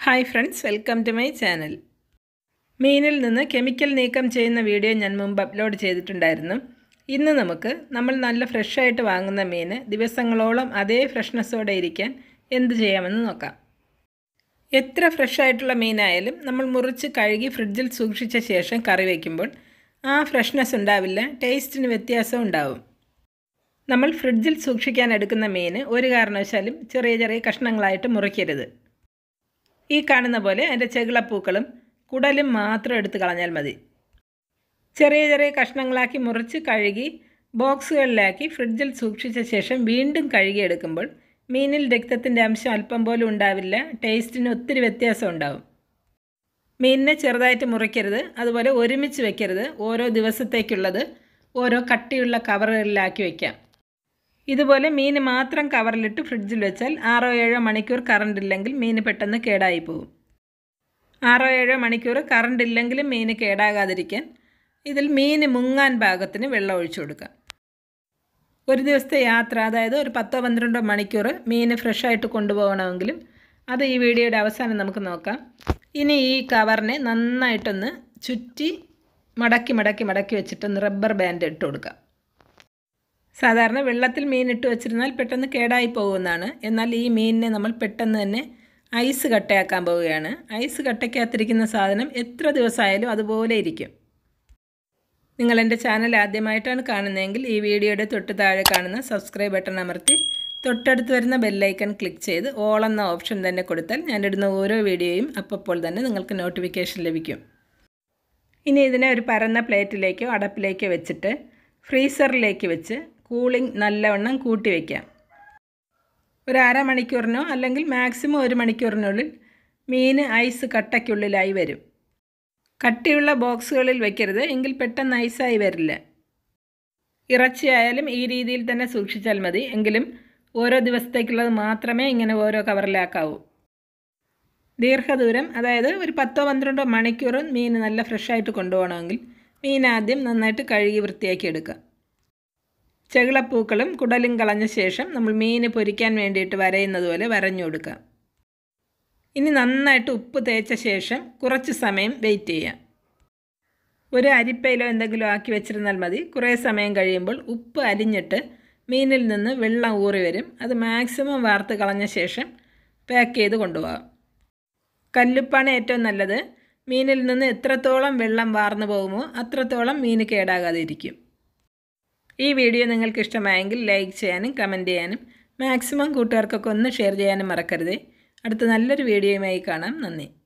hi friends welcome to my channel മീനിൽ നിന്ന് chemical നീക്കം ചെയ്യുന്ന വീഡിയോ ഞാൻ മുമ്പ് അപ്ലോഡ് ചെയ്തിട്ടുണ്ടായിരുന്നു ഇന്ന് നമുക്ക് നമ്മൾ നല്ല ഫ്രഷായിട്ട് വാങ്ങുന്ന മീൻ ദിവസങ്ങളോളം അതേ ഫ്രഷ്നെസ്സോടെ ഇരിക്കാൻ എന്ത് ചെയ്യാമെന്ന് നോക്കാം എത്ര ഫ്രഷായിട്ടുള്ള മീനായാലും നമ്മൾ മുറിച്ച് കഴുകി ഫ്രിഡ്ജിൽ സൂക്ഷിച്ച ശേഷം കറി വയ്ക്കുമ്പോൾ ആ ഫ്രഷ്നെസ് ഉണ്ടാവില്ല ടേസ്റ്റിന് വ്യത്യാസം ഉണ്ടാവും നമ്മൾ ഫ്രിഡ്ജിൽ സൂക്ഷിക്കാൻ എടുക്കുന്ന മീൻ ഒരു കാരണവശാലും ചെറിയ ചെറിയ കഷ്ണങ്ങളായിട്ട് മുറിക്കരുത് ഈ കാണുന്ന പോലെ അതിൻ്റെ ചെകിളപ്പൂക്കളും കുടലും മാത്രം എടുത്ത് കളഞ്ഞാൽ മതി ചെറിയ ചെറിയ കഷ്ണങ്ങളാക്കി മുറിച്ച് കഴുകി ബോക്സുകളിലാക്കി ഫ്രിഡ്ജിൽ സൂക്ഷിച്ച ശേഷം വീണ്ടും കഴുകിയെടുക്കുമ്പോൾ മീനിൽ രക്തത്തിൻ്റെ അംശം അല്പം പോലും ഉണ്ടാവില്ല ടേസ്റ്റിന് ഒത്തിരി വ്യത്യാസം ഉണ്ടാവും മീനിനെ ചെറുതായിട്ട് മുറിക്കരുത് അതുപോലെ ഒരുമിച്ച് വെക്കരുത് ഓരോ ദിവസത്തേക്കുള്ളത് ഓരോ കട്ടിയുള്ള കവറുകളിലാക്കി വയ്ക്കാം ഇതുപോലെ മീൻ മാത്രം കവറിലിട്ട് ഫ്രിഡ്ജിൽ വെച്ചാൽ ആറോ ഏഴോ മണിക്കൂർ കറണ്ട് ഇല്ലെങ്കിൽ മീൻ പെട്ടെന്ന് കേടായി പോകും ആറോ ഏഴോ മണിക്കൂർ കറണ്ട് ഇല്ലെങ്കിലും മീൻ കേടാകാതിരിക്കാൻ ഇതിൽ മീൻ മുങ്ങാൻ പാകത്തിന് വെള്ളം ഒഴിച്ചു കൊടുക്കാം ഒരു ദിവസത്തെ യാത്ര അതായത് ഒരു പത്തോ പന്ത്രണ്ടോ മണിക്കൂർ മീൻ ഫ്രഷായിട്ട് കൊണ്ടുപോകണമെങ്കിലും അത് ഈ വീഡിയോയുടെ അവസാനം നമുക്ക് നോക്കാം ഇനി ഈ കവറിനെ നന്നായിട്ടൊന്ന് ചുറ്റി മടക്കി മടക്കി മടക്കി വെച്ചിട്ടൊന്ന് റബ്ബർ ബാൻഡ് ഇട്ട് കൊടുക്കാം സാധാരണ വെള്ളത്തിൽ മീൻ ഇട്ട് വെച്ചിരുന്നാൽ പെട്ടെന്ന് കേടായി പോകുന്നതാണ് എന്നാൽ ഈ മീനിനെ നമ്മൾ പെട്ടെന്ന് തന്നെ ഐസ് കട്ടയാക്കാൻ പോവുകയാണ് ഐസ് കട്ടയ്ക്കകത്തിരിക്കുന്ന സാധനം എത്ര ദിവസമായാലും അതുപോലെ ഇരിക്കും നിങ്ങൾ എൻ്റെ ചാനൽ ആദ്യമായിട്ടാണ് കാണുന്നതെങ്കിൽ ഈ വീഡിയോയുടെ തൊട്ട് താഴെ കാണുന്ന സബ്സ്ക്രൈബ് ബട്ടൺ അമർത്തി തൊട്ടടുത്ത് വരുന്ന ബെല്ലൈക്കൺ ക്ലിക്ക് ചെയ്ത് ഓൾ എന്ന ഓപ്ഷൻ തന്നെ കൊടുത്താൽ ഞാനിടുന്ന ഓരോ വീഡിയോയും അപ്പോൾ തന്നെ നിങ്ങൾക്ക് നോട്ടിഫിക്കേഷൻ ലഭിക്കും ഇനി ഇതിനെ ഒരു പരന്ന പ്ലേറ്റിലേക്കോ അടപ്പിലേക്കോ വെച്ചിട്ട് ഫ്രീസറിലേക്ക് വെച്ച് കൂളിംഗ് നല്ലവണ്ണം കൂട്ടി വയ്ക്കാം ഒരു അരമണിക്കൂറിനോ അല്ലെങ്കിൽ മാക്സിമം ഒരു മണിക്കൂറിനുള്ളിൽ മീൻ ഐസ് കട്ടയ്ക്കുള്ളിലായി വരും കട്ടിയുള്ള ബോക്സുകളിൽ വെക്കരുത് എങ്കിൽ പെട്ടെന്ന് ഐസായി വരില്ല ഇറച്ചിയായാലും ഈ രീതിയിൽ തന്നെ സൂക്ഷിച്ചാൽ മതി എങ്കിലും ഓരോ ദിവസത്തേക്കുള്ളത് മാത്രമേ ഇങ്ങനെ ഓരോ കവറിലാക്കാവൂ ദീർഘദൂരം അതായത് ഒരു പത്തോ പന്ത്രണ്ടോ മണിക്കൂർ മീൻ നല്ല ഫ്രഷായിട്ട് കൊണ്ടുപോകണമെങ്കിൽ മീൻ ആദ്യം നന്നായിട്ട് കഴുകി വൃത്തിയാക്കി എടുക്കുക ചെകിളപ്പൂക്കളും കുടലും കളഞ്ഞ ശേഷം നമ്മൾ മീൻ പൊരിക്കാൻ വേണ്ടിയിട്ട് വരയുന്നത് പോലെ വരഞ്ഞു കൊടുക്കുക ഇനി നന്നായിട്ട് ഉപ്പ് തേച്ച ശേഷം കുറച്ച് സമയം വെയിറ്റ് ചെയ്യാം ഒരു അരിപ്പയിലോ എന്തെങ്കിലും ആക്കി വെച്ചിരുന്നാൽ മതി കുറേ സമയം കഴിയുമ്പോൾ ഉപ്പ് അലിഞ്ഞിട്ട് മീനിൽ നിന്ന് വെള്ളം ഊറി വരും അത് മാക്സിമം വാർത്ത് കളഞ്ഞ ശേഷം പാക്ക് ചെയ്ത് കൊണ്ടുപോകാം കല്ലുപ്പാണ് ഏറ്റവും നല്ലത് മീനിൽ നിന്ന് എത്രത്തോളം വെള്ളം വാർന്നു പോകുമോ അത്രത്തോളം മീൻ കേടാകാതെ ഇരിക്കും ഈ വീഡിയോ നിങ്ങൾക്ക് ഇഷ്ടമായെങ്കിൽ ലൈക്ക് ചെയ്യാനും കമൻറ്റ് ചെയ്യാനും മാക്സിമം കൂട്ടുകാർക്കൊക്കെ ഒന്ന് ഷെയർ ചെയ്യാനും മറക്കരുതേ അടുത്ത നല്ലൊരു വീഡിയോയുമായി കാണാം നന്ദി